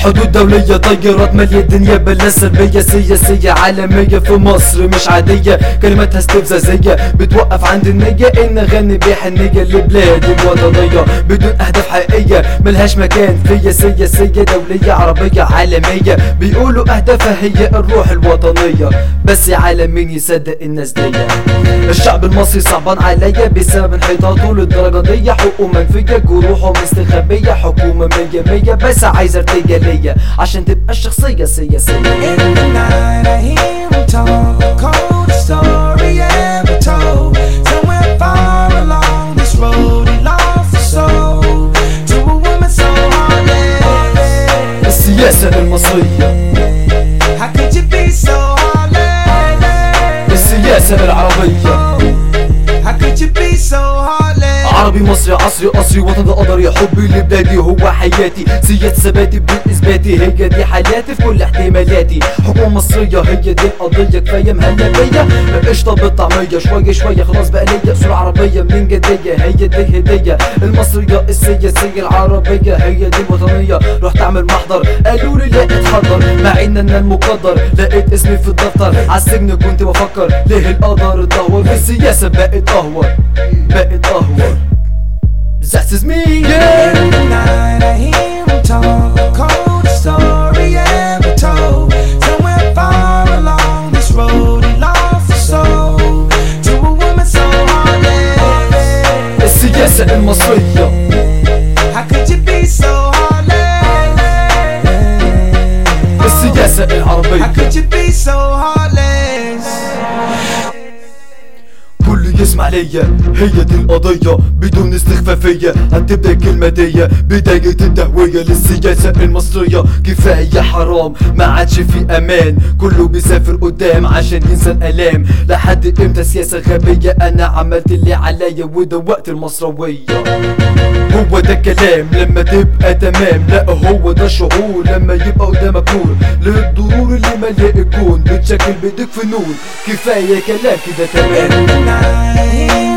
حدود دولية طيارات مالية الدنيا بلا سلبية سياسية عالمية في مصر مش عادية كلماتها استفزازية بتوقف عند النية ان اغني بحنية لبلادي الوطنية بدون اهداف حقيقية ملهاش مكان فيا سياسية دولية عربية عالمية بيقولوا اهدافها هي الروح الوطنية بس يا عالم مين يصدق الناس دي الشعب المصري صعبان عليا بسبب انحطاطه للدرجة دي حقوقه منفية جروحه مستخبية حكومة مية مية بس عايزة ارتجالية عشان تبقى الشخصية سياسية In the night I hear him talk Cold story ever told Somewhere far along this road He lost his soul To a woman so heartless السياسة المصرية How could you be so heartless السياسة العربية How could you be so heartless عربي مصري عصري قصري وطن ده قدري حبي لبلادي هو حياتي سيادة ثباتي بدون اثباتي هي دي حياتي في كل احتمالاتي حكومة مصرية هي دي القضية كفاية مهلة بيا قشطة بالطعمية شوية شوية خلاص بقى ليا صورة عربية من جدية هي دي هدية المصرية السياسية العربية هي دي الوطنية رحت اعمل محضر قالوا لي لا اتحضر مع ان انا المقدر لقيت اسمي في الدفتر عالسجن كنت بفكر ليه القدر اتدهور في السياسة بقت اهور بقت اهور That is me, yeah. In the night I hear him talk Cold story ever told Somewhere far along this road He lost his soul To a woman so heartless السياسة المصرية How could you be so heartless السياسة How العربية could you be so heartless كله يسمع ليا هي دي القضية بدون استخفافية هتبدأ الكلمة دي بداية التهوية للسياسة المصرية كفاية حرام ما عادش في أمان كله بيسافر قدام عشان ينسى الآلام لحد امتى سياسة غبية أنا عملت اللي عليا وده وقت المصروية هو ده الكلام لما تبقى تمام لا هو ده الشعور لما يبقى قدامك نور للضرور اللي مليء الكون بتشكل بايديك فنون كفاية كلام كده تمام In the night I hear